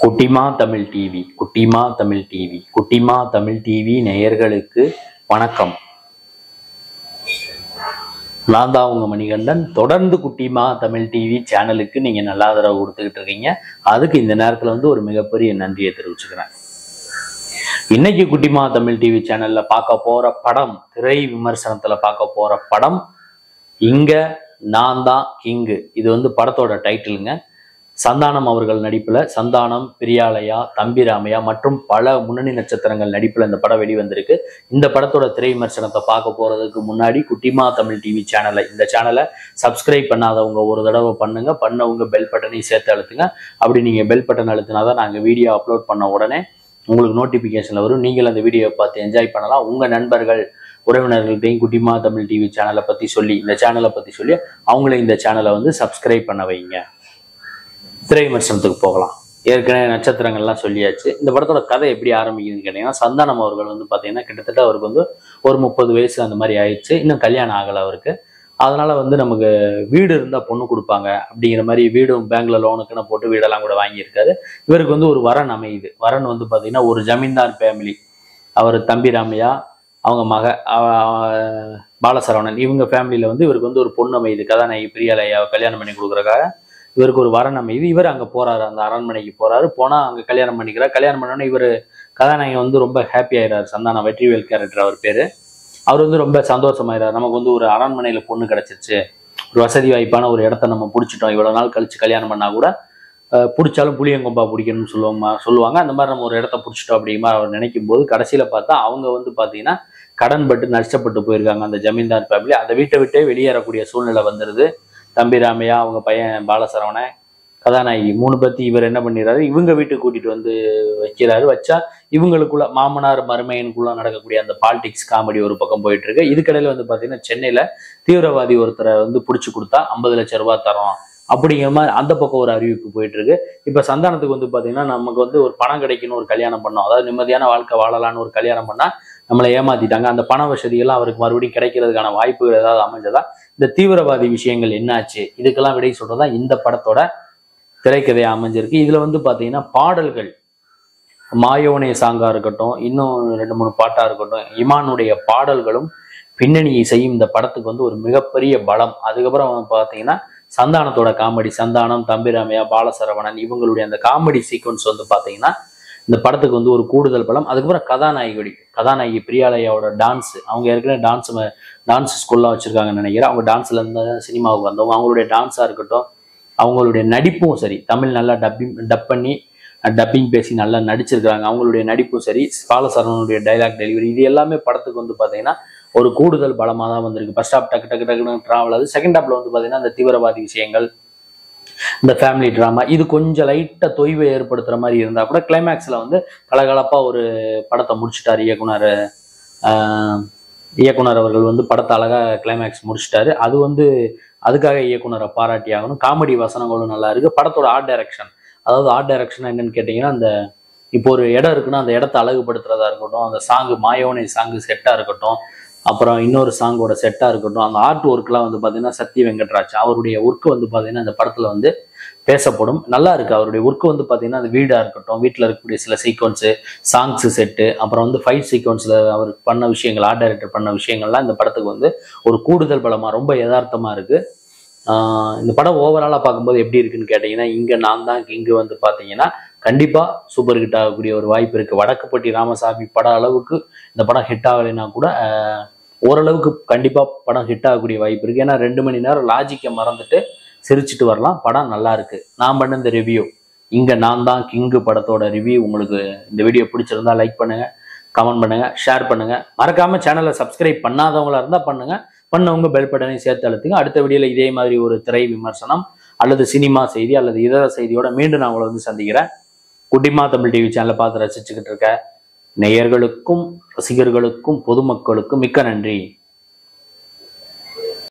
குட்டிமா தமிழ் டிவி குட்டிமா தமிழ் டிவி குட்டிமா தமிழ் டிவி நேயர்களுக்கு வணக்கம் நான் தான் உங்க மணிகண்டன் தொடர்ந்து குட்டிமா தமிழ் டிவி சேனலுக்கு நீங்க நல்ல ஆதரவு கொடுத்துக்கிட்டு இருக்கீங்க அதுக்கு இந்த நேரத்துல வந்து ஒரு மிகப்பெரிய நன்றியை தெரிவிச்சுக்கிறேன் இன்னைக்கு குட்டிமா தமிழ் டிவி சேனல்ல பார்க்க போற படம் திரை விமர்சனத்துல பார்க்க போற படம் இங்க நான் தான் கிங்கு இது வந்து படத்தோட டைட்டிலுங்க சந்தானம் அவர்கள் நடிப்புல சந்தானம் பிரியாலயா தம்பி ராமையா மற்றும் பல முன்னணி நட்சத்திரங்கள் நடிப்புல இந்த படம் வெளிவந்திருக்கு இந்த படத்தோட திரை விமர்சனத்தை பார்க்க போறதுக்கு முன்னாடி குட்டிமா தமிழ் டிவி சேனலை இந்த சேனலை சப்ஸ்கிரைப் பண்ணாதவங்க ஒரு தடவை பண்ணுங்க பண்ணவங்க பெல் பட்டனையும் சேர்த்து அழுத்துங்க அப்படி நீங்க பெல் பட்டன் அழுத்தினாதான் நாங்க வீடியோ அப்லோட் பண்ண உடனே உங்களுக்கு நோட்டிஃபிகேஷன்ல வரும் நீங்கள் அந்த வீடியோவை பார்த்து என்ஜாய் பண்ணலாம் உங்க நண்பர்கள் உறவினர்கள்ட்டையும் குட்டிமா தமிழ் டிவி சேனலை பத்தி சொல்லி இந்த சேனலை பத்தி சொல்லி அவங்கள இந்த சேனலை வந்து சப்ஸ்கிரைப் பண்ண வைங்க திரை விமர்சனத்துக்கு போகலாம் ஏற்கனவே நட்சத்திரங்கள்லாம் சொல்லியாச்சு இந்த படத்தோட கதை எப்படி ஆரம்பிக்குதுன்னு கேட்டீங்கன்னா சந்தானம் அவர்கள் வந்து பார்த்தீங்கன்னா கிட்டத்தட்ட அவருக்கு வந்து ஒரு முப்பது வயசு அந்த மாதிரி ஆயிடுச்சு இன்னும் கல்யாணம் ஆகலை அவருக்கு அதனால வந்து நமக்கு வீடு இருந்தால் பொண்ணு கொடுப்பாங்க அப்படிங்கிற மாதிரி வீடும் பேங்க்ல லோனுக்குன்னு போட்டு வீடெல்லாம் கூட வாங்கியிருக்காரு இவருக்கு வந்து ஒரு வரன் அமையுது வரன் வந்து பார்த்தீங்கன்னா ஒரு ஜமீன்தார் ஃபேமிலி அவர் தம்பி ராமையா அவங்க மக அவ- அவ- பாலசரவணன் இவங்க ஃபேமிலியில் வந்து இவருக்கு வந்து ஒரு பொண்ணு அமையுது கதாநாயகி பிரியாலயாவை கல்யாணம் பண்ணி கொடுக்குறக்காக இவருக்கு ஒரு வரன் அமையுது இவர் அங்கே போறாரு அந்த அரண்மனைக்கு போறாரு போனால் அங்கே கல்யாணம் பண்ணிக்கிறார் கல்யாணம் பண்ணோன்னே இவர் கதாநாயகன் வந்து ரொம்ப ஹாப்பி ஆயிடுறாரு சந்தானம் வெற்றிவேல் கேரக்டர் அவர் பேர் அவர் வந்து ரொம்ப சந்தோஷமாயிறாரு நமக்கு வந்து ஒரு அரண்மனையில் பொண்ணு கிடச்சிருச்சு ஒரு வசதி வாய்ப்பான ஒரு இடத்த நம்ம பிடிச்சிட்டோம் இவ்வளோ நாள் கழிச்சு கல்யாணம் பண்ணா கூட அஹ், பிடிச்சாலும் புளியங்கொம்பா பிடிக்கணும்னு சொல்லுவாங்க சொல்லுவாங்க அந்த மாதிரி நம்ம ஒரு இடத்த பிடிச்சிட்டோம் அப்படிங்கிற மாதிரி அவர் நினைக்கும் போது கடைசியில் பார்த்தா அவங்க வந்து பார்த்தீங்கன்னா கடன் பட்டு நஷ்டப்பட்டு போயிருக்காங்க அந்த ஜமீன்தார் ஃபேமிலி அந்த வீட்டை விட்டே வெளியேறக்கூடிய சூழ்நிலை வந்துடுது தம்பி ராமையா அவங்க பையன் பாலசரவணன் கதாநாயகி மூணு பத்தி இவர் என்ன பண்ணிடுறாரு இவங்க வீட்டுக்கு கூட்டிட்டு வந்து வைக்கிறாரு வச்சா இவங்களுக்குள்ள மாமனார் மருமையனுக்குள்ள நடக்கக்கூடிய அந்த பாலிடிக்ஸ் காமெடி ஒரு பக்கம் போயிட்டு இருக்கு இதுக்கடையில வந்து பாத்தீங்கன்னா சென்னையில தீவிரவாதி ஒருத்தரை வந்து புடிச்சு கொடுத்தா ஐம்பது லட்சம் ரூபாய் தரோம் அப்படிங்கிற மாதிரி அந்த பக்கம் ஒரு அறிவிப்பு போயிட்டு இருக்கு இப்ப சந்தானத்துக்கு வந்து பாத்தீங்கன்னா நமக்கு வந்து ஒரு பணம் கிடைக்கணும் ஒரு கல்யாணம் பண்ணோம் அதாவது நிம்மதியான வாழ்க்கை வாழலாம்னு ஒரு கல்யாணம் பண்ணா நம்மளை ஏமாத்திட்டாங்க அந்த பண வசதியெல்லாம் அவருக்கு மறுபடியும் கிடைக்கிறதுக்கான வாய்ப்புகள் ஏதாவது அமைஞ்சதா இந்த தீவிரவாதி விஷயங்கள் என்னாச்சு இதுக்கெல்லாம் விடை சொல்றதா இந்த படத்தோட திரைக்கதை அமைஞ்சிருக்கு இதுல வந்து பாத்தீங்கன்னா பாடல்கள் மாயோனே சாங்கா இருக்கட்டும் இன்னும் ரெண்டு மூணு பாட்டா இருக்கட்டும் இமானுடைய பாடல்களும் பின்னணி இசையும் இந்த படத்துக்கு வந்து ஒரு மிகப்பெரிய பலம் அதுக்கப்புறம் வந்து பாத்தீங்கன்னா சந்தானத்தோட காமெடி சந்தானம் தம்பிராமையா பாலசரவணன் இவங்களுடைய அந்த காமெடி சீக்வன்ஸ் வந்து பாத்தீங்கன்னா இந்த படத்துக்கு வந்து ஒரு கூடுதல் பலம் அதுக்கப்புறம் கதாநாயகி கதாநாயகி பிரியாலயாவோட டான்ஸ் அவங்க ஏற்கனவே டான்ஸ் டான்ஸ் ஸ்கூல்லாம் வச்சிருக்காங்கன்னு நினைக்கிறேன் அவங்க டான்ஸ்ல இருந்து சினிமாவுக்கு வந்தவங்க அவங்களுடைய டான்ஸா இருக்கட்டும் அவங்களுடைய நடிப்பும் சரி தமிழ் நல்லா டப்பிங் டப் பண்ணி டப்பிங் பேசி நல்லா நடிச்சிருக்காங்க அவங்களுடைய நடிப்பும் சரி பாலசரவனுடைய டைலாக் டெலிவரி இது எல்லாமே படத்துக்கு வந்து பார்த்தீங்கன்னா ஒரு கூடுதல் பலமாக தான் வந்திருக்கு ஃபர்ஸ்ட் ஹாப் டக்கு டக்கு டக்குன்னு ட்ராவல் ஆகுது செகண்ட் ஹாப்ல வந்து பார்த்தீங்கன்னா இந்த தீவிரவாதி விஷயங்கள் இந்த ஃபேமிலி ட்ராமா இது கொஞ்சம் லைட்டாக தொய்வை ஏற்படுத்துற மாதிரி இருந்தால் கூட கிளைமேக்ஸில் வந்து கலகலப்பாக ஒரு படத்தை முடிச்சிட்டாரு இயக்குனர் ஆஹ், இயக்குனர் அவர்கள் வந்து படத்தை அழகாக கிளைமேக்ஸ் முடிச்சிட்டாரு அது வந்து அதுக்காக இயக்குனரை பாராட்டி ஆகணும் காமெடி வசனங்களும் நல்லா இருக்கு படத்தோட ஆர்ட் டைரக்ஷன் அதாவது ஆர்ட் டைரக்ஷன் என்னன்னு கேட்டிங்கன்னா அந்த இப்போ ஒரு இடம் இருக்குன்னா அந்த இடத்த அழகுபடுத்துறதா இருக்கட்டும் அந்த சாங்கு மாயோனை சாங்கு செட்டாக இருக்கட்டும் அப்புறம் இன்னொரு சாங்கோட செட்டாக இருக்கட்டும் அந்த ஆர்ட் ஒர்க்லாம் வந்து பார்த்தீங்கன்னா சத்ய வெங்கட்ராஜ் அவருடைய ஒர்க் வந்து பார்த்தீங்கன்னா இந்த படத்தில் வந்து பேசப்படும் நல்லா இருக்கு அவருடைய ஒர்க் வந்து பார்த்தீங்கன்னா அந்த வீடாக இருக்கட்டும் வீட்டில் இருக்கக்கூடிய சில சீக்வன்ஸு சாங்ஸு செட்டு அப்புறம் வந்து ஃபைட் சீக்வன்ஸில் அவர் பண்ண விஷயங்கள் ஆர்ட் டைரக்டர் பண்ண விஷயங்கள்லாம் இந்த படத்துக்கு வந்து ஒரு கூடுதல் பலமாக ரொம்ப யதார்த்தமாக இருக்கு ஆஹ் இந்த படம் ஓவராலாக பார்க்கும்போது எப்படி இருக்குன்னு கேட்டிங்கன்னா இங்கே நான் தான் இங்கே வந்து பார்த்தீங்கன்னா கண்டிப்பாக சூப்பர் ஹிட் ஆகக்கூடிய ஒரு வாய்ப்பு இருக்குது வடக்குப்பட்டி ராமசாமி படம் அளவுக்கு இந்த படம் ஹிட் ஆகலைன்னா கூட ஆஹ் ஓரளவுக்கு கண்டிப்பாக படம் ஹிட் ஆகக்கூடிய வாய்ப்பு இருக்குது ஏன்னா ரெண்டு மணி நேரம் லாஜிக்கை மறந்துட்டு சிரிச்சிட்டு வரலாம் படம் நல்லா இருக்கு நான் பண்ண இந்த ரிவ்யூ இங்கே நான் தான் கிங்கு படத்தோட ரிவ்யூ உங்களுக்கு இந்த வீடியோ பிடிச்சிருந்தா லைக் பண்ணுங்க கமெண்ட் பண்ணுங்க ஷேர் பண்ணுங்க மறக்காம சேனலை சப்ஸ்கிரைப் பண்ணாதவங்களா இருந்தா பண்ணுங்க பண்ணவங்க பெல் பட்டனையும் சேர்த்து அழுத்துங்க அடுத்த வீடியோல இதே மாதிரி ஒரு திரை விமர்சனம் அல்லது சினிமா செய்தி அல்லது இதர செய்தியோட மீண்டும் நான் உங்களை வந்து சந்திக்கிறேன் குட்டிமா தமிழ் டிவி சேனலை பார்த்து ரசிச்சுக்கிட்டு இருக்க நேயர்களுக்கும் ரசிகர்களுக்கும் பொதுமக்களுக்கும் மிக்க நன்றி